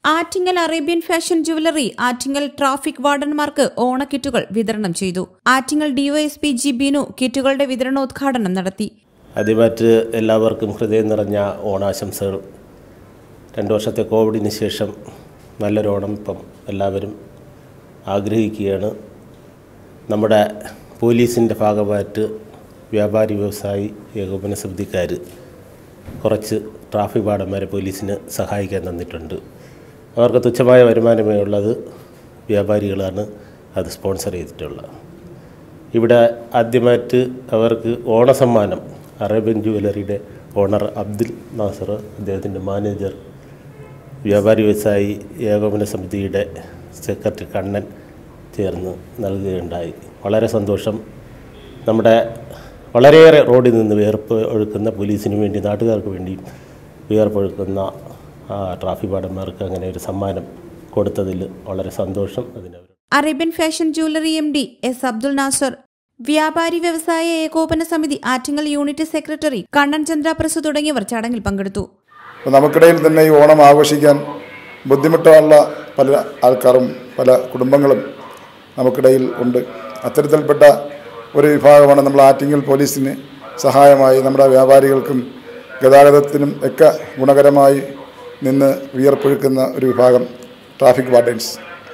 Attingal Arabian fashion jewellery Attingal traffic വാർഡന്മാർക്ക് ഓണക്കിറ്റുകൾ വിതരണം ചെയ്തു ആറ്റിങ്ങൽ ഡിവൈഎസ്പി ജി ബിനു കിറ്റുകളുടെ വിതരണോദ്ഘാടനം നടത്തി ആദ്യമായിട്ട് എല്ലാവർക്കും ഹൃദയം നിറഞ്ഞ ഓണാശംസകൾ രണ്ട് വർഷത്തെ കോവിഡിന് ശേഷം നല്ലൊരു ഓണം ഇപ്പം എല്ലാവരും ആഗ്രഹിക്കുകയാണ് നമ്മുടെ പോലീസിൻ്റെ ഭാഗമായിട്ട് വ്യാപാരി വ്യവസായി ഏകോപന സമിതിക്കാർ കുറച്ച് ട്രാഫിക് വാർഡന്മാരെ പോലീസിന് സഹായിക്കാൻ തന്നിട്ടുണ്ട് അവർക്ക് തുച്ഛമായ വരുമാനമേ ഉള്ളത് വ്യാപാരികളാണ് അത് സ്പോൺസർ ചെയ്തിട്ടുള്ളത് ഇവിടെ ആദ്യമായിട്ട് അവർക്ക് ഓണസമ്മാനം അറേബ്യൻ ജുവലറിയുടെ ഓണർ അബ്ദുൽ നാസർ അദ്ദേഹത്തിൻ്റെ മാനേജർ വ്യാപാരി വ്യവസായി ഏകോപന സമിതിയുടെ സെക്രട്ടറി കണ്ണൻ ചേർന്ന് നൽകുകയുണ്ടായി വളരെ സന്തോഷം നമ്മുടെ വളരെയേറെ റോഡിൽ നിന്ന് വിയർപ്പ് ഒഴുക്കുന്ന പോലീസിന് വേണ്ടി നാട്ടുകാർക്ക് വേണ്ടി വിയർപ്പൊഴുക്കുന്ന ആ, ട്രാഫിക് വാർഡന്മാർക്ക് അങ്ങനെ ഒരു സമ്മാനം കൊടുത്തതിൽ വളരെ സന്തോഷം അതിനവർ Arabian fashion jewellery M D S Abdul Nasser വ്യാപാരി വ്യവസായ ഏകോപന സമിതി ആറ്റിങ്ങൽ യൂണിറ്റ് സെക്രട്ടറി കണ്ണൻ ചന്ദ്രാപ്രസു തുടങ്ങിയവർ ചടങ്ങിൽ പങ്കെടുത്തു അപ്പോൾ നമുക്കിടയിൽ തന്നെ ഈ ഓണം ആഘോഷിക്കാൻ ബുദ്ധിമുട്ടുള്ള പല ആൾക്കാരും പല കുടുംബങ്ങളും നമുക്കിടയിൽ ഉണ്ട് അത്തരത്തിൽപ്പെട്ട ഒരു വിഭാഗമാണ് നമ്മൾ ആറ്റിങ്ങൽ പോലീസിന് സഹായമായി നമ്മുടെ വ്യാപാരികൾക്കും ഗതാഗതത്തിനും ഒക്കെ ഗുണകരമായി നിന്ന് വിയർപ്പൊഴുക്കുന്ന ഒരു വിഭാഗം ട്രാഫിക് വാർഡൻസ്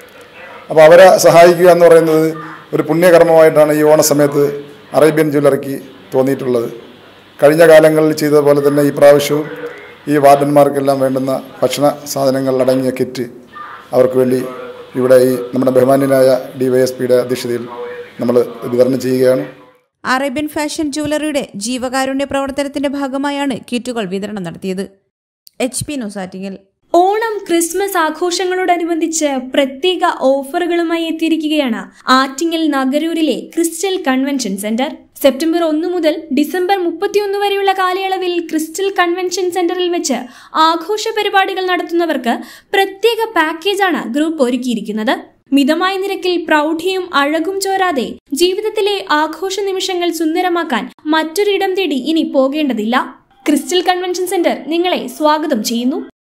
അപ്പോൾ അവരെ സഹായിക്കുക എന്ന് പറയുന്നത് ഒരു പുണ്യകർമ്മമായിട്ടാണ് ഈ ഓണസമയത്ത് അറേബ്യൻ ജ്വല്ലറിക്ക് തോന്നിയിട്ടുള്ളത് കഴിഞ്ഞ കാലങ്ങളിൽ ചെയ്തതുപോലെ തന്നെ ഈ പ്രാവശ്യവും ഈ വാർഡന്മാർക്കെല്ലാം വേണ്ടുന്ന ഭക്ഷണ സാധനങ്ങൾ അടങ്ങിയ കിറ്റ് അവർക്ക് വേണ്ടി ഇവിടെ ഈ നമ്മുടെ ബഹുമാന്യനായ ഡി വൈ എസ് പിയുടെ അധ്യക്ഷതയിൽ നമ്മൾ വിതരണം ചെയ്യുകയാണ് അറേബ്യൻ ഫാഷൻ ജുവലറിയുടെ ജീവകാരുണ്യ പ്രവർത്തനത്തിന്റെ ഭാഗമായാണ് കിറ്റുകൾ വിതരണം നടത്തിയത് H P news Attingal Onam Christmas ആഘോഷങ്ങളോടനുബന്ധിച്ച് പ്രത്യേക ഓഫറുകളുമായി എത്തിയിരിക്കുകയാണ് ആറ്റിങ്ങൽ നഗരൂരിലെ ക്രിസ്റ്റൽ കൺവെൻഷൻ സെന്റർ സെപ്റ്റംബർ ഒന്ന് മുതൽ ഡിസംബർ മുപ്പത്തിയൊന്ന് വരെയുള്ള കാലയളവിൽ ക്രിസ്റ്റൽ കൺവെൻഷൻ സെന്ററിൽ വെച്ച് ആഘോഷ പരിപാടികൾ നടത്തുന്നവർക്ക് പ്രത്യേക പാക്കേജാണ് ഗ്രൂപ്പ് ഒരുക്കിയിരിക്കുന്നത് മിതമായ നിരക്കിൽ പ്രൗഢിയും അഴകും ചോരാതെ ജീവിതത്തിലെ ആഘോഷ നിമിഷങ്ങൾ സുന്ദരമാക്കാൻ മറ്റൊരിടം തേടി ഇനി പോകേണ്ടതില്ല ക്രിസ്റ്റൽ കൺവെൻഷൻ സെന്റർ നിങ്ങളെ സ്വാഗതം ചെയ്യുന്നു